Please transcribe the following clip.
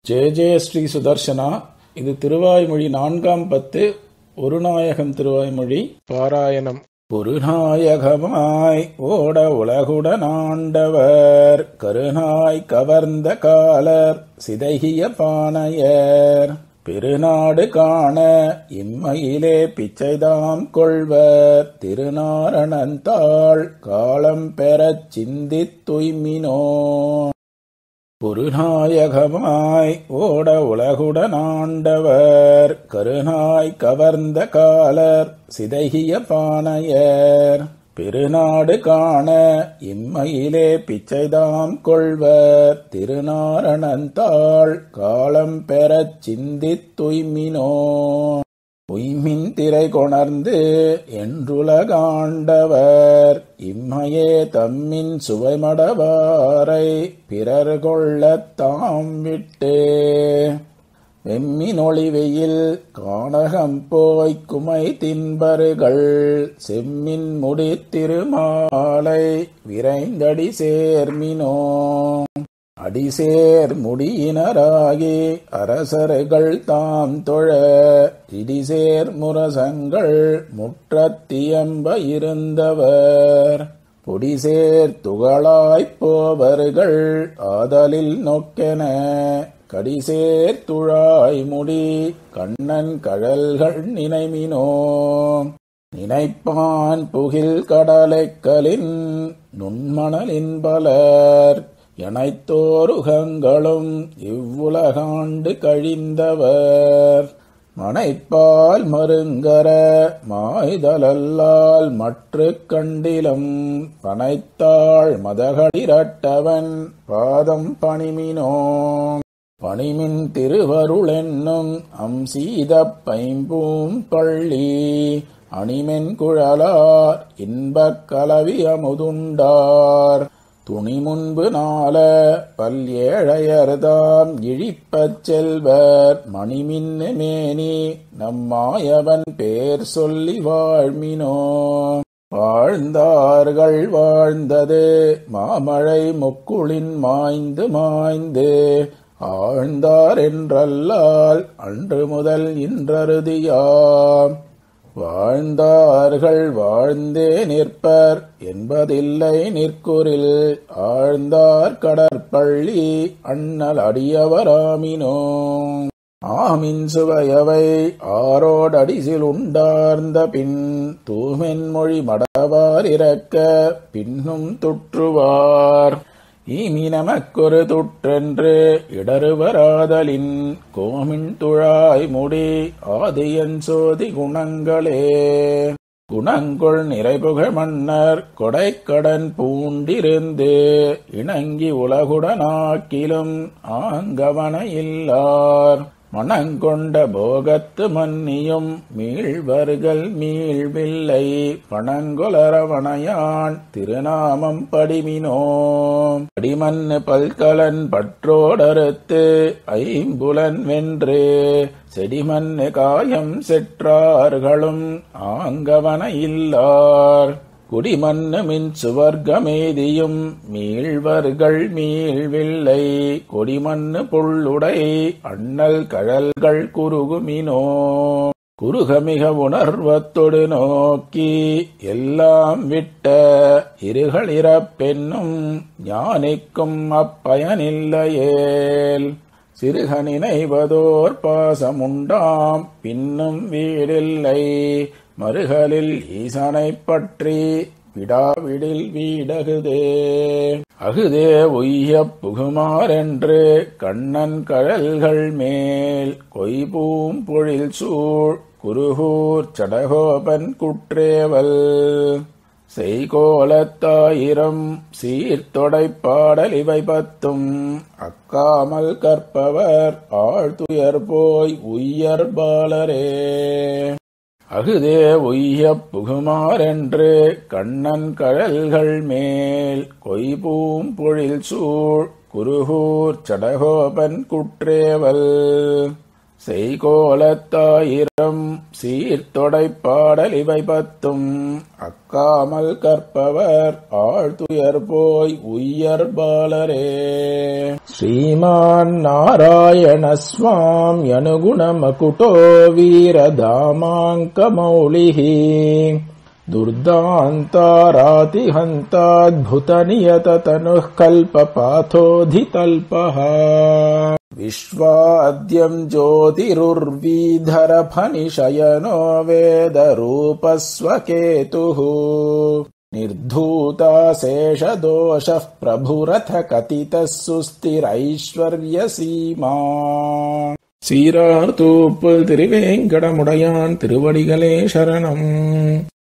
ஜெய ஜெய ஸ்ரீ சுதர்சனா இது திருவாய்மொழி நான்காம் பத்து ஒரு நாயகம் திருவாய்மொழி பாராயணம் ஒரு நாயகமாய் ஓட உலகுடன் ஆண்டவர் கருநாய் கவர்ந்த காலர் சிதைகிய பானையர் பெருநாடு காண இம்மையிலே பிச்சைதாம் கொள்வர் திருநாரணந்தாள் காலம் பெறச் சிந்தித் துய்மினோ பொருநாயகமாய் ஓட உலகுடன் ஆண்டவர் கருநாய் கவர்ந்த காலர் சிதைகிய பானையர் பெருநாடு காண இம்மையிலே பிச்சைதாம் கொள்வர் திருநாரணந்தாள் காலம் பெறச் சிந்தித் துய்மினோ உய்மின் திரை கொணர்ந்து என்றுலகாண்டவர் இம்மையே தம்மின் சுவைமடவாரை பிறர் கொள்ளத் தாம் விட்டு வெம்மினொளி வெயில் கானகம் போய்க் குமை தின்பருகள் செம்மின் முடித்திருமாலை விரைந்தடி சேர்மினோ அடிசேர் முடியினராகி அரசர்கள் தாம் தொழ இடிசேர் முரசங்கள் முற்றத்தியம்ப இருந்தவர் பொடிசேர் துகளாய்ப் போவர்கள் ஆதலில் நொக்கென கடிசேர் துழாய் முடி கண்ணன் கழல்கள் நினைமினோ நினைப்பான் புகில் கடலைக்கலின் நுண்மணலின் பலர் எனைத்தோருகங்களும் இவ்வுலகாண்டு கழிந்தவர் மனைப்பால் மருங்கர மாய்தலல்லால் மற்று கண்டிலும் பனைத்தாள் மதகளிரட்டவன் பாதம் பணிமினோ பணிமின் திருவருளென்னும் அம்சீதப் பைம்பூம் பள்ளி அணிமென் குழலார் இன்பக் கலவி அமுதுண்டார் துணி முன்பு நாள பல் ஏழையர்தாம் இழிப்பச் செல்வர் மணிமின்னு மேனி நம்மாயவன் பேர் சொல்லி வாழ்மினோ வாழ்ந்தார்கள் வாழ்ந்தது மாமழை முக்குளின் மாய்ந்து மாய்ந்து ஆழ்ந்தார் என்றல்லால் அன்று முதல் இன்றறுதியாம் வாழ்ந்தார்கள் வாழ்ந்தே நிற்பர் என்பதில்லை நிற்குறில் ஆழ்ந்தார் கடற்பள்ளி அண்ணல் அடியவராமினோ ஆமின் சுவையவை ஆரோடடிசில் உண்டார்ந்த பின் தூமென் மொழி மடவார் இறக்க பின்னும் துற்றுவார் ஈமி நமக்கொரு துற்றென்று இடறுவராதலின் கோமின் துழாய் முடி ஆதியன் சோதி குணங்களே குணங்கொள் நிறைபுகழ் மன்னர் கொடைக்கடன் பூண்டிருந்து இணங்கி உலகுடனாக்கிலும் ஆங்கவன இல்லார் மணங்கொண்ட போகத்து மன்னியும் மீழ்வர்கள் மீழ்வில்லை பணங்கொலரவணையான் திருநாமம் படிமினோ படிமன்னு பல்கலன் பற்றோடறுத்து ஐம்புலன் வென்று செடிமன்னு காயம் செற்றார்களும் ஆங்கவன இல்லார் குடிமன்னு மின் சுவர்க்கமேதியும் மீழ்வர்கள் மீழ்வில்லை கொடிமன்னு புள்ளுடை அண்ணல் கழல்கள் குறுகுமினோ குறுகமிக உணர்வத்தொடு நோக்கி எல்லாம் விட்ட இருகளிறப்பென்னும் ஞானிக்கும் அப்பயனில்லையேல் சிறுக நினைவதோர் பாசமுண்டாம் பின்னும் வீடில்லை மறுகளில் ஈசனைப் பற்றி விடாவிடில் வீடகுதே அகுதே உய்யப் புகுமாறென்று கண்ணன் கழல்கள் மேல் கொய்பூம் பொழில் சூழ் குருகூர் சடகோபன் குற்றேவல் செய்கோலத்தாயிரம் சீர்தொடைப் பாடல் இவை பத்தும் அக்காமல் கற்பவர் ஆழ்துயர் போய் உய்யர் பாலரே அகுதே உய்யப் புகுமாறென்று கண்ணன் கழல்கள் மேல் கொய்பூம் பொழில் சூழ் குருகூர் சடகோபன் குற்றேவல் செய்கோலத்தாயிரம் சீர்தொடைப் பாடல் இவை பத்தும் அக்காமல் கற்பவர் ஆழ்துயர் போய் உய்யர் பாலரே ஸ்ரீமான் நாராயண ஸ்வாம் யனுகுணமகுட்டோ வீரதாமாங்கமௌளிः दुर्दान्तारातिहन्ताद्भुतनियततनुः कल्पपाथोऽधितल्पः विश्वाद्यम् ज्योतिरुर्वीधरफनिशयनो वेदरूपस्वकेतुः निर्धूताशेषदोषः प्रभुरथ कथितः सुस्थिरैश्वर्यसीमा சீரார் தூப்புல் திருவேங்கடமுடையான் திருவடிகளே சரணம்